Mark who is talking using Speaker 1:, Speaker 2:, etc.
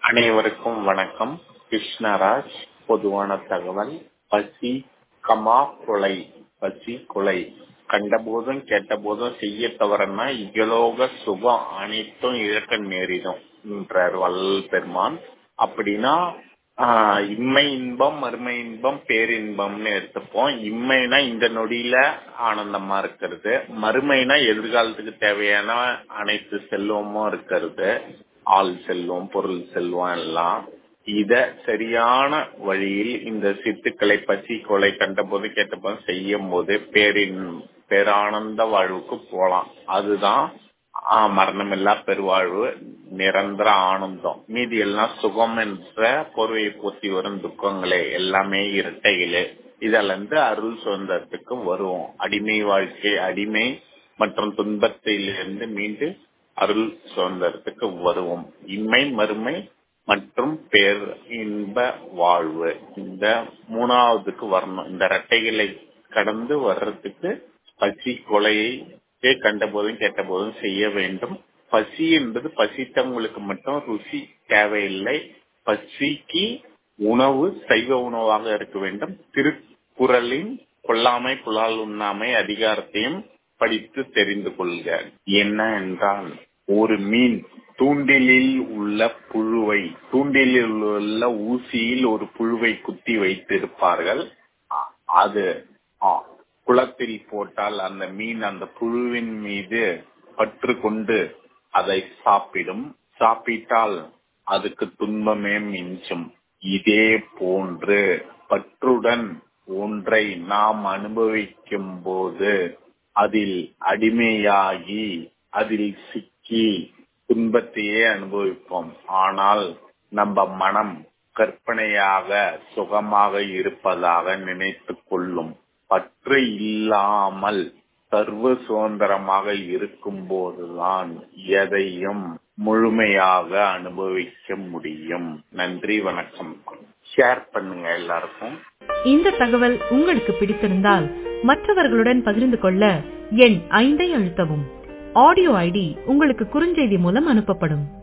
Speaker 1: அனைவருக்கும் வணக்கம் கிருஷ்ணராஜ் பொதுவான தகவல் பசி கமா கொலை பசி கொலை கண்டபோதும் கேட்டபோதும் செய்ய தவறனா இகலோக சுகம் அனைத்தும் இழக்க நேரிடும் என்றார் வள்ளல் பெருமான் அப்படின்னா ஆஹ் இம்மை இன்பம் மறுமை இன்பம் பேரின்பம்னு எடுத்துப்போம் இம்மைனா இந்த நொடியில ஆனந்தமா இருக்கிறது மறுமைனா எதிர்காலத்துக்கு தேவையான அனைத்து செல்வமும் இருக்கிறது ஆள் செல்வம் பொருள் செல்வம் எல்லாம் இத சரியான வழியில் இந்த சித்துக்களை பசி கொலை கண்டபோது கேட்டபோது செய்யும் போது பேரின் பேரானந்த வாழ்வுக்கு போலாம் அதுதான் ஆஹ் மரணமில்லா பெருவாழ்வு நிரந்தர ஆனந்தம் மீதி எல்லாம் சுகம் என்ற பொருவை பூத்தி வரும் துக்கங்களே எல்லாமே இரட்டைகளே இதுல இருந்து அருள் சுதந்திரத்துக்கு வருவோம் அடிமை வாழ்க்கை அடிமை மற்றும் துன்பத்திலிருந்து மீண்டு அருள் சுதந்திரத்துக்கு வருவோம் இம்மை மறுமை மற்றும் பேர் இன்ப வாழ்வு இந்த மூணாவதுக்கு வரணும் இந்த ரெட்டைகளை கடந்து வர்றதுக்கு பசி கொலையை கண்ட போதும் கேட்ட போதும் செய்ய வேண்டும் பசி என்பது பசித்தவங்களுக்கு மட்டும் ருசி தேவையில்லை பசிக்கு உணவு சைவ உணவாக இருக்க வேண்டும் திருக்குறளின் கொல்லாமை புலால் உண்ணாமை அதிகாரத்தையும் படித்து தெரிந்து கொள்க என்ன என்றால் ஒரு மீன் தூண்டிலில் உள்ள புழுவை தூண்டிலில் உள்ள ஊசியில் ஒரு புழுவை குத்தி வைத்திருப்பார்கள் அது குளத்தில் போட்டால் அந்த மீன் அந்த புழுவின் மீது பற்று கொண்டு அதை சாப்பிடும் சாப்பிட்டால் அதுக்கு துன்பமே மிஞ்சும் இதே போன்று பற்றுடன் ஒன்றை நாம் அனுபவிக்கும் போது அதில் அடிமையாகி அதில் சிக்கி துன்பத்தையே அனுபவிப்போம் ஆனால் நம்ம மனம் கற்பனையாக சுகமாக இருப்பதாக நினைத்து கொள்ளும் பற்று இல்லாமல் சர்வ சுதந்திரமாக இருக்கும் போதுதான் எதையும் முழுமையாக அனுபவிக்க முடியும் நன்றி வணக்கம் ஷேர் பண்ணுங்க எல்லாருக்கும்
Speaker 2: இந்த தகவல் உங்களுக்கு பிடித்திருந்தால் மற்றவர்களுடன் பகிர்ந்து கொள்ள எண் ஐந்தை அழுத்தவும் ஆடியோ ஐடி உங்களுக்கு குறுஞ்செய்தி மூலம் அனுப்பப்படும்